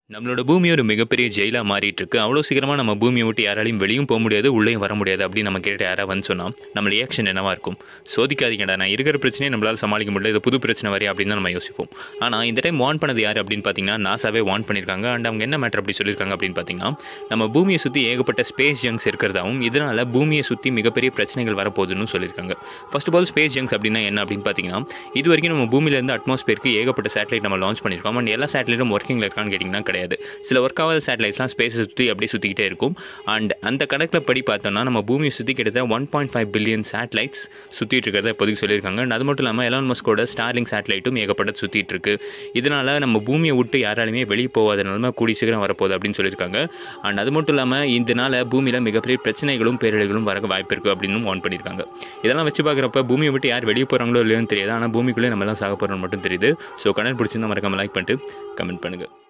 நம்மளோட பூமி ஒரு மிகப்பெரிய ஜெயிலாக மாறிட்டு இருக்கு அவ்வளோ சீக்கிரமாக நம்ம பூமியை விட்டு யாராலையும் வெளியும் போக முடியாது உள்ளேயும் வர முடியாது அப்படின்னு நம்ம கேட்ட யாராவது வந்து சொன்னால் நம்ம ரியாக்ஷன் என்னவா இருக்கும் சோதிக்காதீங்கடா நான் இருக்கிற பிரச்சனையை நம்மளால் சமாளிக்க முடியல இது புது பிரச்சனை வரையா அப்படின்னு தான் நம்ம யோசிப்போம் ஆனால் இந்த டைம் வான் பண்ணது யார் அப்படின்னு பார்த்தீங்கன்னா நாசாவே வான் பண்ணியிருக்காங்க அண்ட் அவங்க என்ன மேட்டர் அப்படி சொல்லியிருக்காங்க அப்படின்னு பார்த்தீங்கன்னா நம்ம பூமியை சுற்றி ஏகப்பட்ட ஸ்பேஸ் ஜங்ஸ் இருக்கிறதாவும் இதனால் பூமியை சுற்றி மிகப்பெரிய பிரச்சனைகள் வரப்போகுதுன்னு சொல்லியிருக்காங்க first of all space junks அப்படின்னா என்ன அப்படின்னு பார்த்தீங்கன்னா இது வரைக்கும் நம்ம பூமியிலேருந்து அட்மாஸ்பியருக்கு ஏகப்பட்ட சேட்டலைட் நம்ம லான்ச் பண்ணியிருக்கோம் அண்ட் எல்லா சேட்டலைட்டும் ஒர்க்கிங்கில் இருக்கான்னு கேட்டிங்கன்னா கிடையாது சில ஒர்க் ஆகாத சேட்டலைட்ஸ்லாம் ஸ்பேஸை சுற்றி அப்படியே சுற்றிக்கிட்டே இருக்கும் அண்ட் அந்த கணக்கில் படி பார்த்தோம்னா நம்ம பூமியை சுற்றி கிட்டத்தட்ட one point five billion satellites சுற்றிட்டு இருக்கிறத இப்போதைக்கு சொல்லியிருக்காங்க அண்ட் அது மட்டும் இல்லாமல் எலான் மஸ்கோட ஸ்டார்லிங் சேட்டலைட்டும் ஏகப்பட்டது சுற்றிட்டு இருக்கு இதனால் நம்ம பூமியை விட்டு யாராலுமே வெளியே போகாத நிலமை கூடி சீக்கிரம் வரப்போகுது அப்படின்னு சொல்லியிருக்காங்க அண்ட் அது மட்டும் இல்லாமல் இதனால் பூமியில் மிகப்பெரிய பிரச்சனைகளும் பேரழிகளும் வர வாய்ப்பு இருக்குது அப்படின்னு வான் பண்ணியிருக்காங்க இதெல்லாம் வச்சு பார்க்குறப்ப பூமியை விட்டு யார் வெளியே போகிறாங்களோ இல்லையோன்னு தெரியாது ஆனால் பூமிக்குள்ளே நம்ம எல்லாம் சாக போகிறோம்னு மட்டும் தெரியுது ஸோ கடன் பிடிச்சிருந்தா மறக்காம லைக் பண்ணிட்டு கமெண்ட் பண்ணுங்கள்